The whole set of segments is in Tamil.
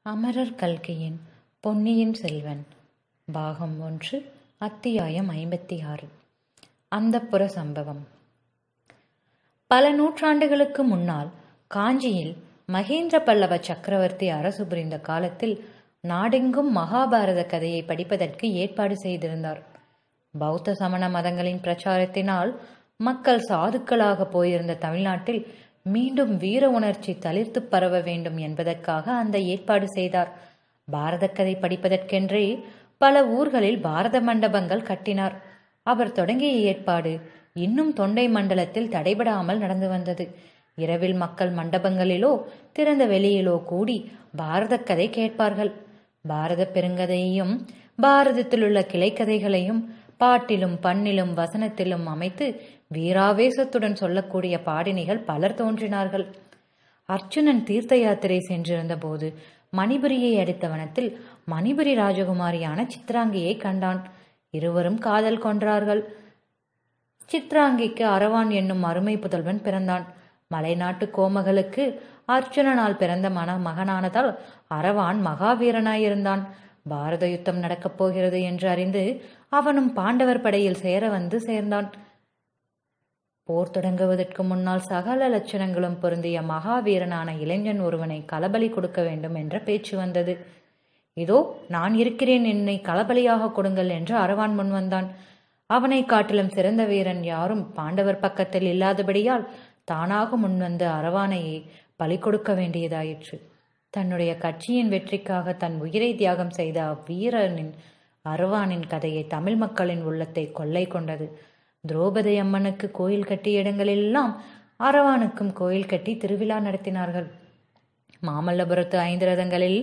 அமரர் கல்கியின் பொன்னியின் செல்வன் பாகம் ஒன்று அத்தியாயம் ஐம்பத்தி ஆறு அந்தப்புர சம்பவம் பல நூற்றாண்டுகளுக்கு முன்னால் காஞ்சியில் மகேந்திர பல்லவ சக்கரவர்த்தி அரசு புரிந்த காலத்தில் நாடெங்கும் மகாபாரத கதையை படிப்பதற்கு ஏற்பாடு செய்திருந்தார் பௌத்த சமண மதங்களின் பிரச்சாரத்தினால் மக்கள் சாதுக்களாக போயிருந்த தமிழ்நாட்டில் மீண்டும் வீர உணர்ச்சி தளிர்த்து பரவ வேண்டும் என்பதற்காக அந்த ஏற்பாடு செய்தார் பாரத கதை படிப்பதற்கென்றே பல ஊர்களில் பாரத மண்டபங்கள் கட்டினார் அவர் தொடங்கிய ஏற்பாடு இன்னும் தொண்டை மண்டலத்தில் தடைபடாமல் நடந்து வந்தது இரவில் மக்கள் மண்டபங்களிலோ திறந்த வெளியிலோ கூடி பாரத கதை கேட்பார்கள் பாரத பெருங்கதையையும் பாரதத்தில் உள்ள கிளைக்கதைகளையும் பாட்டிலும் பண்ணிலும் வசனத்திலும் அமைத்து வீராவேசத்துடன் சொல்லக்கூடிய பாடினிகள் பலர் தோன்றினார்கள் அர்ச்சுனன் தீர்த்த யாத்திரை சென்றிருந்த போது மணிபுரியை அடுத்த வனத்தில் மணிபுரி ராஜகுமாரியான சித்ராங்கியை கண்டான் இருவரும் காதல் கொன்றார்கள் சித்ராங்கிக்கு அரவான் என்னும் அருமை புதல்வன் பிறந்தான் மலைநாட்டு கோமகளுக்கு அர்ச்சுனனால் பிறந்த மன மகனானதால் அரவான் மகாவீரனாயிருந்தான் பாரத யுத்தம் நடக்கப் போகிறது என்று அறிந்து அவனும் பாண்டவர் படையில் சேர வந்து சேர்ந்தான் போர் தொடங்குவதற்கு முன்னால் சகல லட்சணங்களும் பொருந்திய மகாவீரனான இளைஞன் ஒருவனை களபலி கொடுக்க வேண்டும் என்ற பேச்சு வந்தது இதோ நான் இருக்கிறேன் என்னை களபலியாக கொடுங்கள் என்று அரவான் முன் வந்தான் அவனை காட்டிலும் சிறந்த வீரன் யாரும் பாண்டவர் பக்கத்தில் இல்லாதபடியால் தானாக முன்வந்து அரவானையை பலி கொடுக்க வேண்டியதாயிற்று தன்னுடைய கட்சியின் வெற்றிக்காக தன் உயிரை தியாகம் செய்த அவ்வீரனின் அரவானின் கதையை தமிழ் மக்களின் உள்ளத்தை கொள்ளை கொண்டது திரௌபதி அம்மனுக்கு கோயில் கட்டிய இடங்களெல்லாம் அரவானுக்கும் கோயில் கட்டி திருவிழா நடத்தினார்கள் மாமல்லபுரத்து ஐந்து ரதங்களில்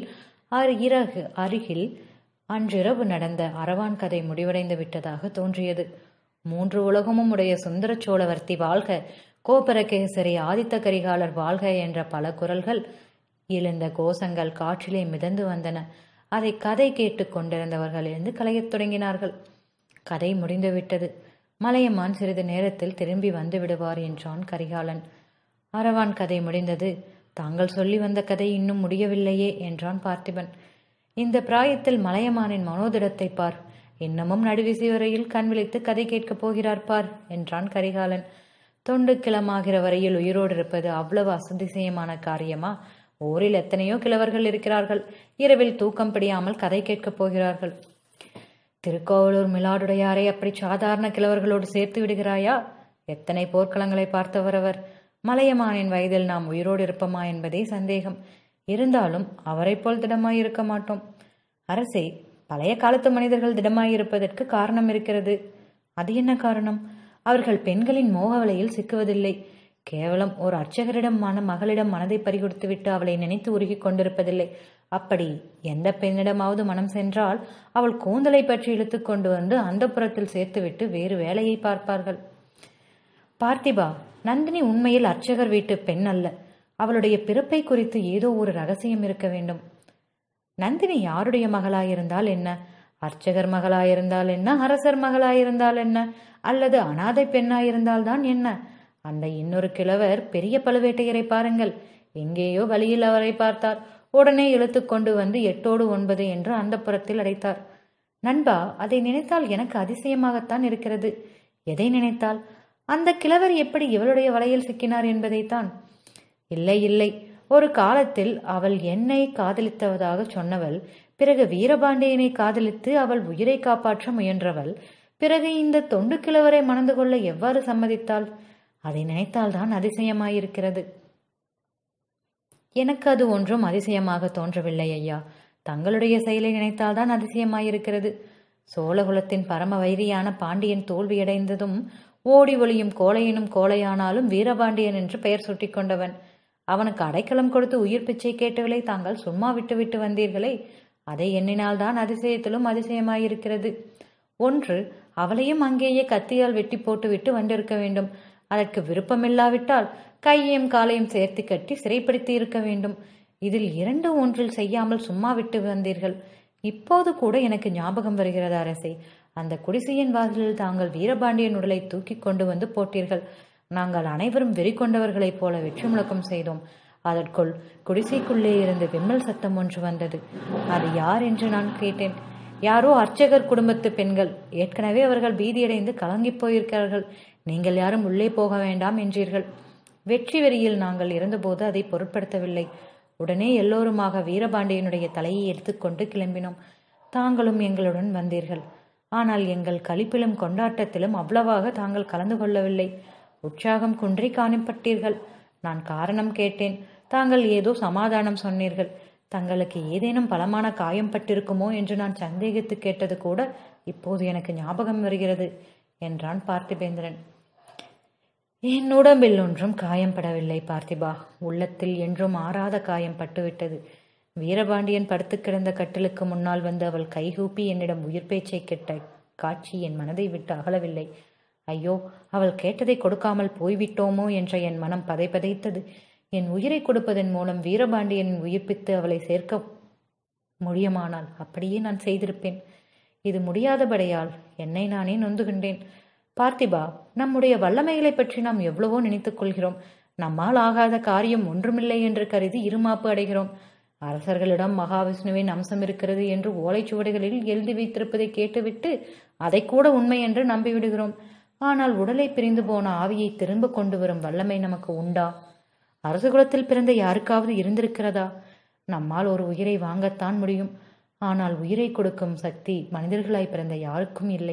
இறகு அருகில் அன்றிரவு நடந்த அரவான் கதை முடிவடைந்து விட்டதாக தோன்றியது மூன்று உலகமும் உடைய சுந்தர சோழவர்த்தி வாழ்க கோபரகேசரி ஆதித்த கரிகாலர் வாழ்க என்ற பல குரல்கள் எழுந்த கோஷங்கள் காற்றிலே மிதந்து வந்தன அதை கதை கேட்டு கொண்டிருந்தவர்கள் இருந்து கலையத் தொடங்கினார்கள் கதை முடிந்துவிட்டது மலையமான் சிறிது நேரத்தில் திரும்பி வந்து விடுவார் என்றான் கரிகாலன் அரவான் கதை முடிந்தது தாங்கள் சொல்லி வந்த கதை இன்னும் முடியவில்லையே என்றான் பார்த்திபன் இந்த பிராயத்தில் மலையமானின் மனோதிடத்தை பார் இன்னமும் நடுவிசி வரையில் கண் விழித்து கதை கேட்கப் போகிறார் பார் என்றான் கரிகாலன் தொண்டு கிளமாகிற வரையில் உயிரோடு இருப்பது அவ்வளவு அசதிசயமான காரியமா ஊரில் எத்தனையோ கிழவர்கள் இருக்கிறார்கள் இரவில் தூக்கம் பிடியாமல் கதை கேட்கப் போகிறார்கள் திருக்கோவலூர் மிலாடுடையாரை அப்படி சாதாரண கிழவர்களோடு சேர்த்து விடுகிறாயா எத்தனை போர்க்களங்களை பார்த்தவர் அவர் மலையமானின் வயதில் நாம் உயிரோடு இருப்போமா என்பதே சந்தேகம் இருந்தாலும் அவரை போல் திடமாய் இருக்க மாட்டோம் அரசே பழைய காலத்து மனிதர்கள் திடமாயிருப்பதற்கு காரணம் இருக்கிறது அது என்ன காரணம் அவர்கள் பெண்களின் மோக வலையில் சிக்குவதில்லை கேவலம் ஒரு அர்ச்சகரிடம் மன மகளிடம் மனதை பறிகொடுத்து விட்டு அவளை நினைத்து உருகி கொண்டிருப்பதில்லை அப்படி எந்த பெண்ணிடமாவது மனம் சென்றால் அவள் கூந்தலை பற்றி இழுத்து கொண்டு வந்து அந்த புறத்தில் சேர்த்துவிட்டு வேறு வேலையை பார்ப்பார்கள் பார்த்திபா நந்தினி உண்மையில் அர்ச்சகர் வீட்டு பெண் அல்ல அவளுடைய பிறப்பை குறித்து ஏதோ ஒரு ரகசியம் இருக்க வேண்டும் நந்தினி யாருடைய மகளாயிருந்தால் என்ன அர்ச்சகர் மகளாயிருந்தால் என்ன அரசர் மகளாயிருந்தால் என்ன அல்லது அனாதை பெண்ணாயிருந்தால் தான் என்ன அந்த இன்னொரு கிழவர் பெரிய பழுவேட்டையரை பாருங்கள் எங்கேயோ வழியில் அவரை பார்த்தார் உடனே இழுத்து கொண்டு வந்து எட்டோடு ஒன்பது என்று அந்த புறத்தில் அடைத்தார் நண்பா அதை நினைத்தால் எனக்கு அதிசயமாகத்தான் இருக்கிறது எதை நினைத்தால் அந்த கிழவர் எப்படி இவளுடைய வலையில் சிக்கினார் என்பதைத்தான் இல்லை இல்லை ஒரு காலத்தில் அவள் என்னை காதலித்தவதாக சொன்னவள் பிறகு வீரபாண்டியனை காதலித்து அவள் உயிரை காப்பாற்ற முயன்றவள் பிறகு இந்த தொண்டு கிழவரை மணந்து கொள்ள எவ்வாறு சம்மதித்தாள் அதை நினைத்தால்தான் அதிசயமாயிருக்கிறது எனக்கு அது ஒன்றும் அதிசயமாக தோன்றவில்லை ஐயா தங்களுடைய செயலை நினைத்தால்தான் அதிசயமாயிருக்கிறது சோழகுலத்தின் பரம வைரியான பாண்டியன் தோல்வியடைந்ததும் ஓடி ஒளியும் கோழையனும் கோழையானாலும் வீரபாண்டியன் என்று பெயர் சுட்டி கொண்டவன் அவனுக்கு அடைக்கலம் கொடுத்து உயிர் பிச்சை கேட்டவளை தாங்கள் சும்மா விட்டு விட்டு வந்தீர்களே அதை எண்ணினால்தான் அதிசயத்திலும் அதிசயமாயிருக்கிறது ஒன்று அவளையும் அங்கேயே கத்தியால் வெட்டி போட்டு விட்டு வந்திருக்க வேண்டும் அதற்கு விருப்பமில்லாவிட்டால் கையையும் காலையும் சேர்த்து கட்டி சிறைப்படுத்தி இருக்க வேண்டும் இதில் இரண்டு ஒன்றில் செய்யாமல் சும்மா விட்டு வந்தீர்கள் இப்போது கூட எனக்கு ஞாபகம் வருகிறது அரசே அந்த குடிசையின் வாசலில் தாங்கள் வீரபாண்டியன் உடலை தூக்கி கொண்டு வந்து போட்டீர்கள் நாங்கள் அனைவரும் வெறி கொண்டவர்களைப் போல வெற்றி முழக்கம் செய்தோம் அதற்குள் குடிசைக்குள்ளே இருந்து விம்மல் சத்தம் ஒன்று வந்தது அது யார் என்று நான் கேட்டேன் யாரோ அர்ச்சகர் குடும்பத்து பெண்கள் ஏற்கனவே அவர்கள் பீதியடைந்து கலங்கிப் போயிருக்கிறார்கள் நீங்கள் யாரும் உள்ளே போக வேண்டாம் என்றீர்கள் வெற்றி வெறியில் நாங்கள் இருந்தபோது அதை பொருட்படுத்தவில்லை உடனே எல்லோருமாக வீரபாண்டியனுடைய தலையை எடுத்துக்கொண்டு கிளம்பினோம் தாங்களும் எங்களுடன் வந்தீர்கள் ஆனால் எங்கள் களிப்பிலும் கொண்டாட்டத்திலும் அவ்வளவாக தாங்கள் கலந்து கொள்ளவில்லை உற்சாகம் குன்றி காணப்பட்டீர்கள் நான் காரணம் கேட்டேன் தாங்கள் ஏதோ சமாதானம் சொன்னீர்கள் தங்களுக்கு ஏதேனும் பலமான காயம் பட்டிருக்குமோ என்று நான் சந்தேகித்து கேட்டது கூட இப்போது எனக்கு ஞாபகம் வருகிறது என்றான் பார்த்திபேந்திரன் என் உடம்பில் ஒன்றும் காயம் படவில்லை பார்த்திபா உள்ளத்தில் என்றும் ஆறாத காயம் பட்டுவிட்டது வீரபாண்டியன் படுத்து கிடந்த கட்டிலுக்கு முன்னால் வந்து அவள் கைகூப்பி என்னிடம் உயிர் பேச்சை கேட்ட காட்சி என் மனதை விட்டு அகலவில்லை ஐயோ அவள் கேட்டதை கொடுக்காமல் போய்விட்டோமோ என்ற என் மனம் பதைபதைத்தது என் உயிரை கொடுப்பதன் மூலம் வீரபாண்டியனின் உயிர்ப்பித்து அவளை சேர்க்க முடியுமானால் அப்படியே நான் செய்திருப்பேன் இது முடியாதபடியால் என்னை நானே நொந்துகின்றேன் பார்த்திபா நம்முடைய வல்லமைகளை பற்றி நாம் எவ்வளவோ நினைத்துக் கொள்கிறோம் நம்மால் ஆகாத காரியம் ஒன்றுமில்லை என்று கருதி இருமாப்பு அடைகிறோம் அரசர்களிடம் மகாவிஷ்ணுவின் அம்சம் இருக்கிறது என்று ஓலைச்சுவடிகளில் எழுதி வைத்திருப்பதை கேட்டுவிட்டு அதை கூட உண்மை என்று நம்பிவிடுகிறோம் ஆனால் உடலை பிரிந்து போன ஆவியை திரும்ப கொண்டு வரும் வல்லமை நமக்கு உண்டா அரசு குலத்தில் பிறந்த யாருக்காவது இருந்திருக்கிறதா நம்மால் ஒரு உயிரை வாங்கத்தான் முடியும் ஆனால் உயிரை கொடுக்கும் சக்தி மனிதர்களாய் பிறந்த யாருக்கும் இல்லை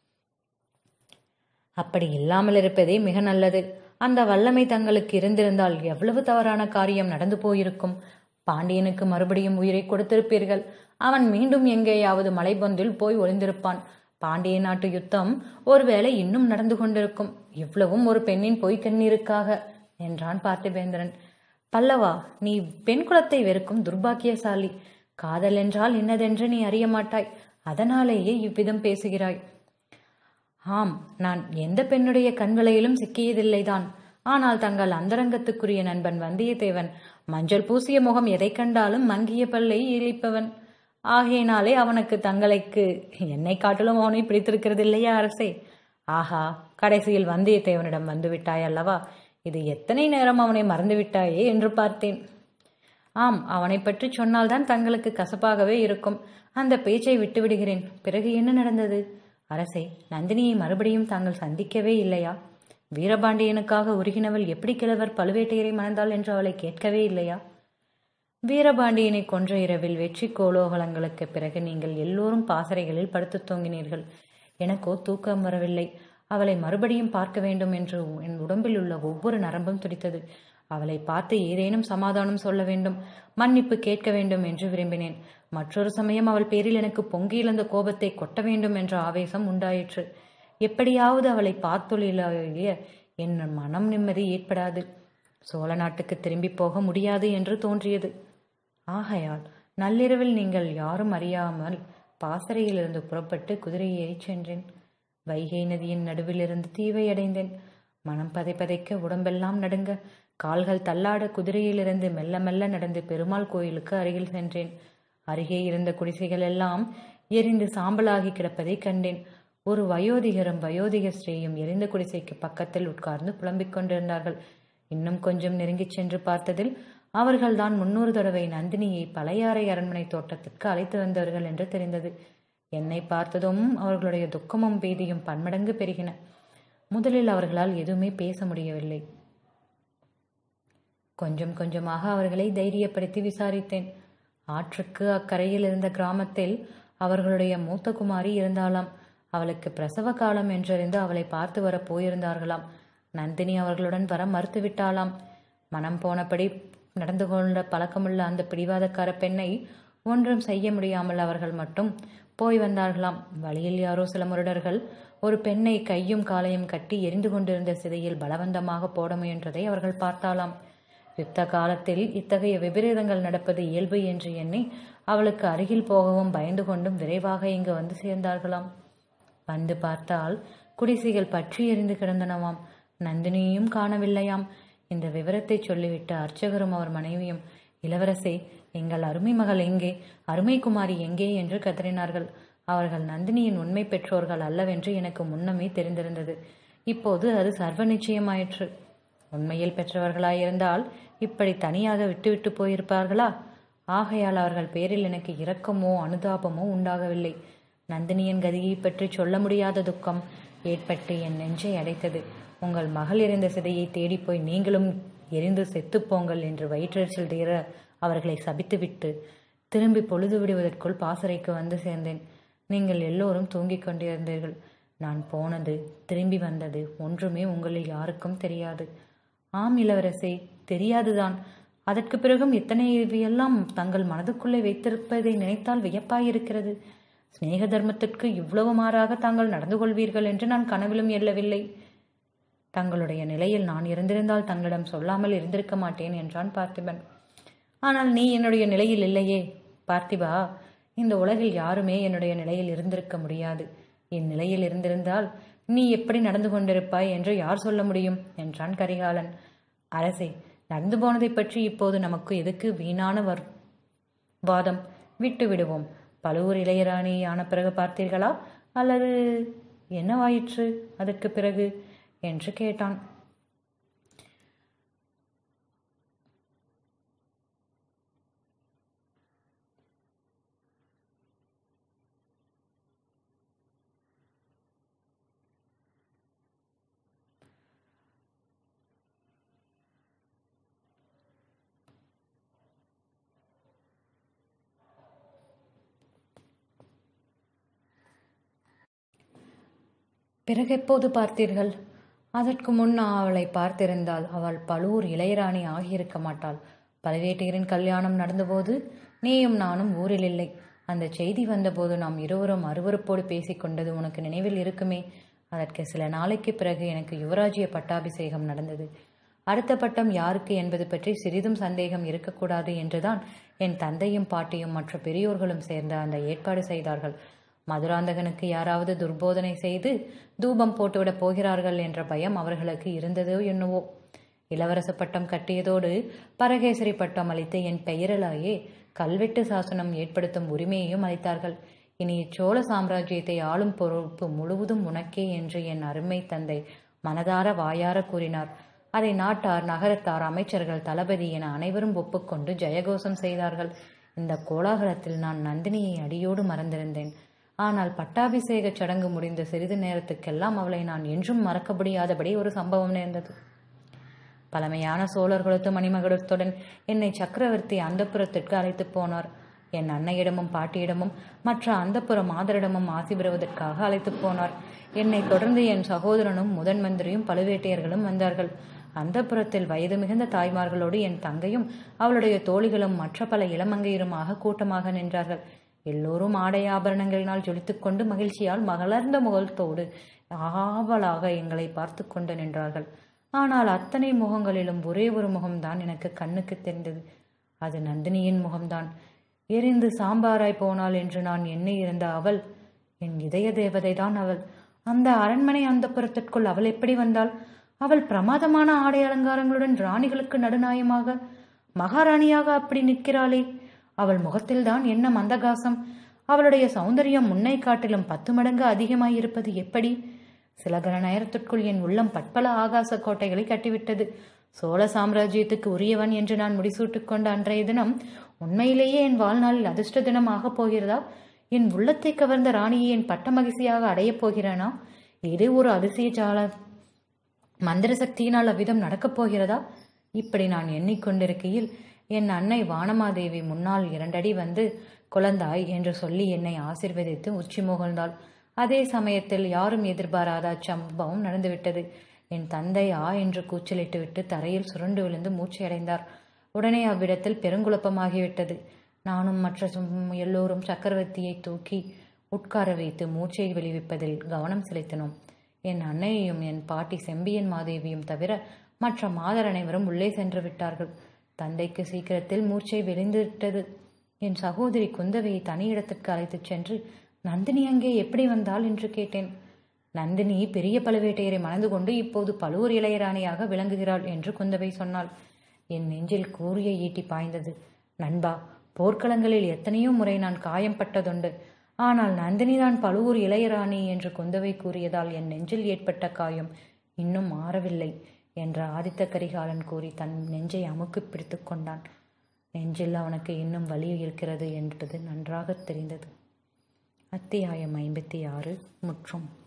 அப்படி இல்லாமல் இருப்பதே மிக நல்லது அந்த வல்லமை தங்களுக்கு இருந்திருந்தால் எவ்வளவு தவறான காரியம் நடந்து போயிருக்கும் பாண்டியனுக்கு மறுபடியும் உயிரை கொடுத்திருப்பீர்கள் அவன் மீண்டும் எங்கேயாவது மலைபொந்தில் போய் ஒளிந்திருப்பான் பாண்டிய நாட்டு யுத்தம் ஒருவேளை இன்னும் நடந்து கொண்டிருக்கும் இவ்வளவும் ஒரு பெண்ணின் பொய் கண்ணீருக்காக என்றான் பார்த்திபேந்திரன் பல்லவா நீ பெண் குலத்தை வெறுக்கும் துர்பாக்கியசாலி காதல் என்றால் இன்னதென்று நீ அறிய மாட்டாய் அதனாலேயே இவ்விதம் பேசுகிறாய் ஆம் நான் எந்த பெண்ணுடைய கண்வலையிலும் சிக்கியதில்லைதான் ஆனால் தங்கள் அந்தரங்கத்துக்குரிய நண்பன் வந்தியத்தேவன் மஞ்சள் பூசிய முகம் எதை கண்டாலும் மங்கிய பல்லை இழிப்பவன் ஆகையினாலே அவனுக்கு தங்களுக்கு என்னை காட்டிலும் அவனை பிடித்திருக்கிறது இல்லையா அரசே ஆஹா கடைசியில் வந்தியத்தேவனிடம் வந்து விட்டாய் அல்லவா இது எத்தனை நேரம் அவனை மறந்து விட்டாயே என்று பார்த்தேன் ஆம் அவனை பற்றி சொன்னால்தான் தங்களுக்கு கசப்பாகவே இருக்கும் அந்த பேச்சை விட்டு விடுகிறேன் பிறகு என்ன நடந்தது அரசே நந்தினியை மறுபடியும் தாங்கள் சந்திக்கவே இல்லையா வீரபாண்டியனுக்காக உருகினவள் எப்படி கிழவர் பழுவேட்டையரை மணந்தாள் என்று அவளை கேட்கவே இல்லையா வீரபாண்டியனை கொன்ற இரவில் வெற்றி கோலோகலங்களுக்கு பிறகு நீங்கள் எல்லோரும் பாசறைகளில் படுத்து தூங்கினீர்கள் எனக்கோ தூக்கம் வரவில்லை அவளை மறுபடியும் பார்க்க வேண்டும் என்று என் உடம்பில் உள்ள ஒவ்வொரு நரம்பும் துடித்தது அவளை பார்த்து ஏதேனும் சமாதானம் சொல்ல வேண்டும் மன்னிப்பு கேட்க வேண்டும் என்று விரும்பினேன் மற்றொரு சமயம் அவள் பேரில் எனக்கு பொங்கி இழந்த கோபத்தை கொட்ட வேண்டும் என்ற ஆவேசம் உண்டாயிற்று எப்படியாவது அவளை பார்த்தொழிலாகிய என் மனம் நிம்மதி ஏற்படாது சோழ நாட்டுக்கு திரும்பி போக முடியாது என்று தோன்றியது ஆகையால் நள்ளிரவில் நீங்கள் யாரும் அறியாமல் பாசறையிலிருந்து புறப்பட்டு குதிரை ஏறிச் சென்றேன் வைகை நதியின் நடுவிலிருந்து தீவை அடைந்தேன் மனம் பதைப்பதைக்க உடம்பெல்லாம் நடுங்க கால்கள் தள்ளாட குதிரையிலிருந்து மெல்ல மெல்ல நடந்து பெருமாள் கோயிலுக்கு அருகில் சென்றேன் அருகே இருந்த குடிசைகள் எல்லாம் எரிந்து சாம்பலாகி கிடப்பதை கண்டேன் ஒரு வயோதிகரும் வயோதிக ஸ்ரீயும் எரிந்த குடிசைக்கு பக்கத்தில் உட்கார்ந்து புலம்பிக் கொண்டிருந்தார்கள் இன்னும் கொஞ்சம் நெருங்கிச் சென்று பார்த்ததில் அவர்கள்தான் முன்னூறு தடவை நந்தினியை பழையாறை அரண்மனை தோட்டத்திற்கு அழைத்து வந்தவர்கள் என்று தெரிந்தது என்னை பார்த்ததும் அவர்களுடைய துக்கமும் பீதியும் பன்மடங்கு பெருகின முதலில் அவர்களால் எதுவுமே பேச முடியவில்லை கொஞ்சம் கொஞ்சமாக அவர்களை தைரியப்படுத்தி விசாரித்தேன் ஆற்றுக்கு அக்கரையில் இருந்த கிராமத்தில் அவர்களுடைய மூத்த குமாரி இருந்தாளாம் அவளுக்கு பிரசவ காலம் என்றறிந்து அவளை பார்த்து வர போயிருந்தார்களாம் நந்தினி அவர்களுடன் வர மறுத்துவிட்டாளாம் மனம் போனபடி நடந்து கொண்ட பழக்கமுள்ள அந்த பிடிவாதக்கார பெண்ணை ஒன்றும் செய்ய முடியாமல் அவர்கள் மட்டும் போய் வந்தார்களாம் வழியில் யாரோ சில முரடர்கள் ஒரு பெண்ணை கையும் காலையும் கட்டி எரிந்து கொண்டிருந்த சிதையில் பலவந்தமாக போட முயன்றதை அவர்கள் பார்த்தாலாம் யுத்த காலத்தில் இத்தகைய விபரீதங்கள் நடப்பது இயல்பு என்று எண்ணி அவளுக்கு அருகில் போகவும் பயந்து கொண்டும் விரைவாக இங்கு வந்து சேர்ந்தார்களாம் வந்து பார்த்தால் குடிசைகள் பற்றி எரிந்து கிடந்தனவாம் நந்தினியையும் காணவில்லையாம் இந்த விவரத்தை சொல்லிவிட்டு அர்ச்சகரும் அவர் மனைவியும் இளவரசே எங்கள் அருமை மகள் எங்கே அருமை குமாரி எங்கே என்று கதறினார்கள் அவர்கள் நந்தினியின் உண்மை பெற்றோர்கள் அல்லவென்று எனக்கு முன்னமே தெரிந்திருந்தது இப்போது அது சர்வ நிச்சயமாயிற்று உண்மையில் பெற்றவர்களாயிருந்தால் இப்படி தனியாக விட்டுவிட்டு போயிருப்பார்களா ஆகையால் அவர்கள் பேரில் எனக்கு இரக்கமோ அனுதாபமோ உண்டாகவில்லை நந்தினியின் கதியை பற்றி சொல்ல முடியாத துக்கம் ஏற்பட்டு என் நெஞ்சை அடைத்தது உங்கள் மகள் இருந்த சிதையை தேடிப் போய் நீங்களும் எரிந்து செத்துப்போங்கள் என்று வயிற்றெரிச்சல் தீர அவர்களை சபித்துவிட்டு திரும்பி பொழுது விடுவதற்குள் பாசறைக்கு வந்து சேர்ந்தேன் நீங்கள் எல்லோரும் தூங்கிக் கொண்டிருந்தீர்கள் நான் போனது திரும்பி வந்தது ஒன்றுமே உங்களில் யாருக்கும் தெரியாது ஆம் இளவரசே தெரியாதுதான் அதற்கு பிறகும் இத்தனை இவையெல்லாம் தங்கள் மனதுக்குள்ளே வைத்திருப்பதை நினைத்தால் வியப்பாயிருக்கிறது சிநேக தர்மத்திற்கு இவ்வளவு மாறாக தாங்கள் நடந்து கொள்வீர்கள் என்று நான் கனவிலும் எல்லவில்லை தங்களுடைய நிலையில் நான் இருந்திருந்தால் தங்களிடம் சொல்லாமல் இருந்திருக்க மாட்டேன் என்றான் பார்த்திபன் ஆனால் நீ என்னுடைய நிலையில் இல்லையே பார்த்திபா இந்த உலகில் யாருமே என்னுடைய நிலையில் இருந்திருக்க முடியாது என் நிலையில் இருந்திருந்தால் நீ எப்படி நடந்து கொண்டிருப்பாய் என்று யார் சொல்ல முடியும் என்றான் கரிகாலன் அரசே நடந்து போனதைப் பற்றி இப்போது நமக்கு எதுக்கு வீணான வர் வாதம் விட்டு விடுவோம் பழுவூர் இளையராணி ஆன பிறகு பார்த்தீர்களா அல்லது என்னவாயிற்று அதற்கு பிறகு என்று கேட்டான் பிறகு எப்போது பார்த்தீர்கள் அதற்கு முன் அவளை பார்த்திருந்தால் அவள் பழுவூர் இளையராணி ஆகியிருக்க மாட்டாள் பழுவேட்டையரின் கல்யாணம் நடந்தபோது நீயும் நானும் ஊரில் இல்லை அந்த செய்தி வந்தபோது நாம் இருவரும் அருவருப்போடு பேசிக்கொண்டது உனக்கு நினைவில் இருக்குமே அதற்கு சில நாளைக்கு பிறகு எனக்கு யுவராஜ்ய பட்டாபிஷேகம் நடந்தது அடுத்த பட்டம் யாருக்கு என்பது பற்றி சிறிதும் சந்தேகம் இருக்கக்கூடாது என்றுதான் என் தந்தையும் பாட்டியும் மற்ற பெரியோர்களும் சேர்ந்து அந்த ஏற்பாடு செய்தார்கள் மதுராந்தகனுக்கு யாராவது துர்போதனை செய்து தூபம் போட்டுவிடப் போகிறார்கள் என்ற பயம் அவர்களுக்கு இருந்ததோ என்னவோ இளவரச பட்டம் கட்டியதோடு பரகேசரி பட்டம் அளித்து என் பெயரிலாயே கல்வெட்டு சாசனம் ஏற்படுத்தும் உரிமையையும் அளித்தார்கள் இனி இச்சோழ சாம்ராஜ்யத்தை ஆளும் பொறுப்பு முழுவதும் உனக்கே என்று என் அருமை தந்தை மனதார வாயார கூறினார் அதை நாட்டார் நகரத்தார் அமைச்சர்கள் தளபதி என அனைவரும் ஒப்புக்கொண்டு ஜெயகோஷம் செய்தார்கள் இந்த கோலாகலத்தில் நான் நந்தினியை அடியோடு மறந்திருந்தேன் ஆனால் பட்டாபிஷேக சடங்கு முடிந்த சிறிது நேரத்துக்கெல்லாம் அவளை நான் என்றும் மறக்க முடியாதபடி ஒரு சம்பவம் நேர்ந்தது பழமையான சோழர் குலத்து மணிமகுடத்துடன் என்னை சக்கரவர்த்தி அந்தப்புறத்திற்கு அழைத்துப் போனார் என் அன்னையிடமும் பாட்டியிடமும் மற்ற அந்தப்புற மாதரிடமும் ஆசி பெறுவதற்காக அழைத்துப் போனார் என்னை தொடர்ந்து என் சகோதரனும் முதன் மந்திரியும் பழுவேட்டையர்களும் வந்தார்கள் அந்தப்புறத்தில் வயது மிகுந்த தாய்மார்களோடு என் தங்கையும் அவளுடைய தோழிகளும் மற்ற பல இளமங்கையருமாக கூட்டமாக நின்றார்கள் எல்லோரும் ஆடை ஆபரணங்களினால் ஜொலித்துக்கொண்டு மகிழ்ச்சியால் மலர்ந்த முகத்தோடு ஆவலாக எங்களை பார்த்து கொண்டு நின்றார்கள் ஆனால் அத்தனை முகங்களிலும் ஒரே ஒரு முகம்தான் எனக்கு கண்ணுக்கு தெரிந்தது அது நந்தினியின் முகம்தான் எரிந்து சாம்பாராய் போனாள் என்று நான் எண்ணி இருந்த அவள் என் இதய தேவதைதான் அவள் அந்த அரண்மனை அந்த புறத்திற்குள் அவள் எப்படி வந்தாள் அவள் பிரமாதமான ஆடை அலங்காரங்களுடன் ராணிகளுக்கு நடுநாயமாக மகாராணியாக அப்படி நிற்கிறாளே அவள் முகத்தில்தான் என்ன மந்தகாசம் அவளுடைய சௌந்தரியம் முன்னை காட்டிலும் பத்து மடங்கு அதிகமாயிருப்பது எப்படி சில கன நேரத்திற்குள் என் உள்ளம் பட்பல ஆகாச கோட்டைகளை கட்டிவிட்டது சோழ சாம்ராஜ்யத்துக்கு உரியவன் என்று நான் முடிசூட்டிக் கொண்ட அன்றைய தினம் உண்மையிலேயே என் வாழ்நாளில் அதிர்ஷ்ட தினம் ஆகப் போகிறதா என் உள்ளத்தை கவர்ந்த ராணியை என் பட்ட மகிழ்ச்சியாக அடையப் போகிறேனா இது ஒரு அதிசய ஜால மந்திர சக்தியினால் அவ்விதம் நடக்கப் போகிறதா இப்படி நான் எண்ணிக்கொண்டிருக்கையில் என் அன்னை வானமாதேவி முன்னால் இரண்டடி வந்து குழந்தாய் என்று சொல்லி என்னை ஆசிர்வதித்து உச்சி முகழ்ந்தாள் அதே சமயத்தில் யாரும் எதிர்பாராத அச்சம்பவம் நடந்துவிட்டது என் தந்தை ஆ என்று கூச்சலிட்டு விட்டு தரையில் சுருண்டு விழுந்து மூச்சையடைந்தார் உடனே அவ்விடத்தில் பெருங்குழப்பமாகிவிட்டது நானும் மற்ற சும்- எல்லோரும் சக்கரவர்த்தியை தூக்கி உட்கார வைத்து மூச்சை வெளிவிப்பதில் கவனம் செலுத்தினோம் என் அன்னையையும் என் பாட்டி செம்பியன் மாதேவியும் தவிர மற்ற மாதர் அனைவரும் உள்ளே சென்று விட்டார்கள் தந்தைக்கு சீக்கிரத்தில் மூர்ச்சை விளைந்து விட்டது என் சகோதரி குந்தவையை தனி இடத்திற்கு அழைத்துச் சென்று நந்தினி அங்கே எப்படி வந்தாள் என்று கேட்டேன் நந்தினி பெரிய பழுவேட்டையரை மணந்து கொண்டு இப்போது பழுவூர் இளையராணியாக விளங்குகிறாள் என்று குந்தவை சொன்னாள் என் நெஞ்சில் கூறிய ஈட்டி பாய்ந்தது நண்பா போர்க்களங்களில் எத்தனையோ முறை நான் காயம் பட்டதுண்டு ஆனால் நந்தினிதான் பழுவூர் இளையராணி என்று குந்தவை கூறியதால் என் நெஞ்சில் ஏற்பட்ட காயம் இன்னும் மாறவில்லை என்ற ஆதித்த கரிகாலன் கூறி தன் நெஞ்சை அமுக்கு பிடித்து கொண்டான் நெஞ்சில் அவனுக்கு இன்னும் வலி இருக்கிறது என்பது நன்றாக தெரிந்தது அத்தியாயம் ஐம்பத்தி ஆறு முற்றும்